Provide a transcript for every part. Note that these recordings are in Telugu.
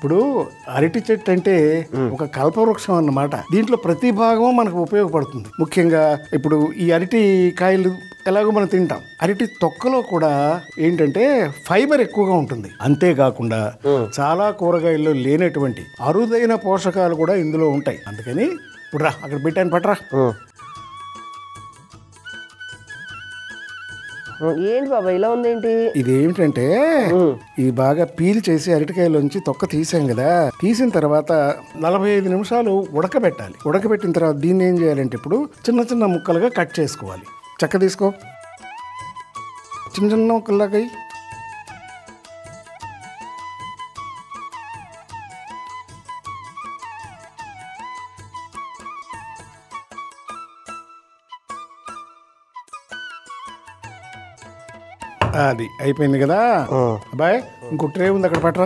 ఇప్పుడు అరటి చెట్టు అంటే ఒక కల్పవృక్షం అన్నమాట దీంట్లో ప్రతి భాగం మనకు ఉపయోగపడుతుంది ముఖ్యంగా ఇప్పుడు ఈ అరటి కాయలు ఎలాగో మనం తింటాం అరటి తొక్కలో కూడా ఏంటంటే ఫైబర్ ఎక్కువగా ఉంటుంది అంతేకాకుండా చాలా కూరగాయల్లో లేనటువంటి అరుదైన పోషకాలు కూడా ఇందులో ఉంటాయి అందుకని ఇప్పుడు రా అక్కడ పెట్టాను పట్రా ఏంటి బాబా ఇలా ఉందేంటి ఇది ఏమిటంటే ఇది బాగా పీల్ చేసి అరటికాయలోంచి తొక్క తీసాం కదా తీసిన తర్వాత నలభై ఐదు నిమిషాలు ఉడకబెట్టాలి ఉడకబెట్టిన తర్వాత దీన్ని ఏం చేయాలంటే ఇప్పుడు చిన్న చిన్న ముక్కలుగా కట్ చేసుకోవాలి చెక్క తీసుకో చిన్న చిన్న ముక్కల్లాగా అయ్యి అది అయిపోయింది కదా అబ్బాయి ఇంకో ట్రే ఉంది అక్కడ పట్టరా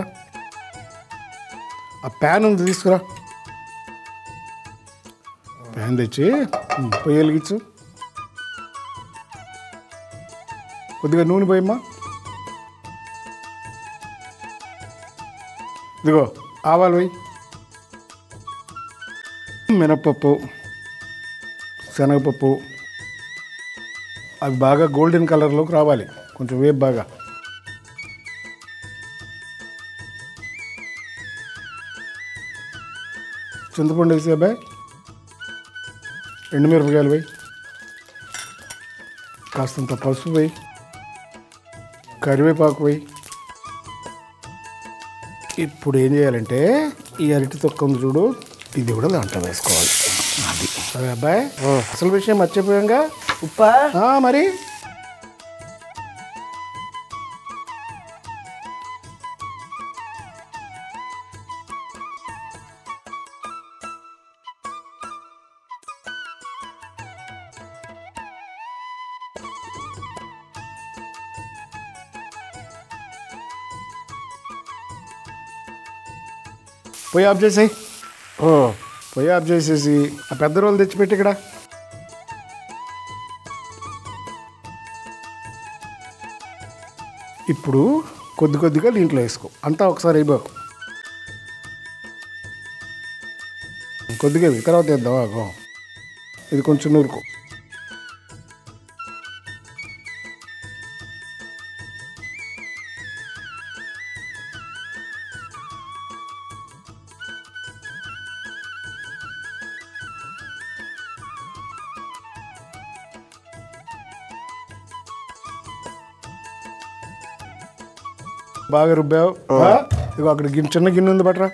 ఆ ప్యాన్ ఉంది తీసుకురా ప్యాన్ తెచ్చి ఉమ్, పొయ్యి వెలిగించు కొద్దిగా నూనె పోయమ్మా ఇదిగో ఆవాలు పోయి మినప్పప్పు శనగపప్పు అవి బాగా గోల్డెన్ కలర్లోకి రావాలి కొంచెం వేపు బాగా చింతపండు వేసి అబ్బాయి ఎండుమిరపకాయలు వేయి కాస్తంత పసుపు వేయి కరివేపాకు వేయి ఇప్పుడు ఏం చేయాలంటే ఈ అరటి తొక్క ఉంది చూడు ఇది కూడా దాంట్లో వేసుకోవాలి అది సరే అబ్బాయి అసలు విషయం మర్చిపోయాంగా ఉప్పా ఆ, మరి పొయ్యి ఆఫ్ చేసేయి పొయ్యి ఆఫ్ చేసేసి ఆ పెద్ద రోలు తెచ్చిపెట్టి ఇక్కడ ఇప్పుడు కొద్ది కొద్దిగా దీంట్లో వేసుకో అంతా ఒకసారి అయిపోకు కొద్దిగా వేయి, తర్వాత వేద్దాం ఆగో ఇది కొంచెం నూరుకో బాగా రుబ్బావు ఆ? ఇదిగో అక్కడ గిన్నె చిన్న గిన్నె ఉంది బట్రా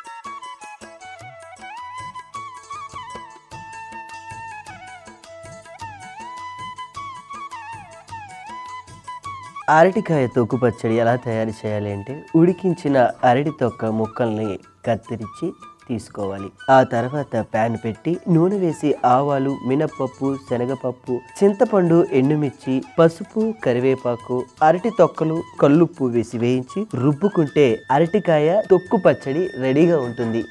అరటికాయ తొక్కు పచ్చడి ఎలా తయారు చేయాలి అంటే ఉడికించిన అరటి తొక్క ముక్కల్ని కత్తిరించి తీసుకోవాలి ఆ తర్వాత ప్యాన్ పెట్టి నూనె వేసి ఆవాలు మినపప్పు శనగపప్పు చింతపండు ఎండుమిర్చి పసుపు కరివేపాకు అరటి తొక్కలు కల్లుప్పు వేసి వేయించి రుబ్బుకుంటే అరటికాయ తొక్కు పచ్చడి రెడీగా ఉంటుంది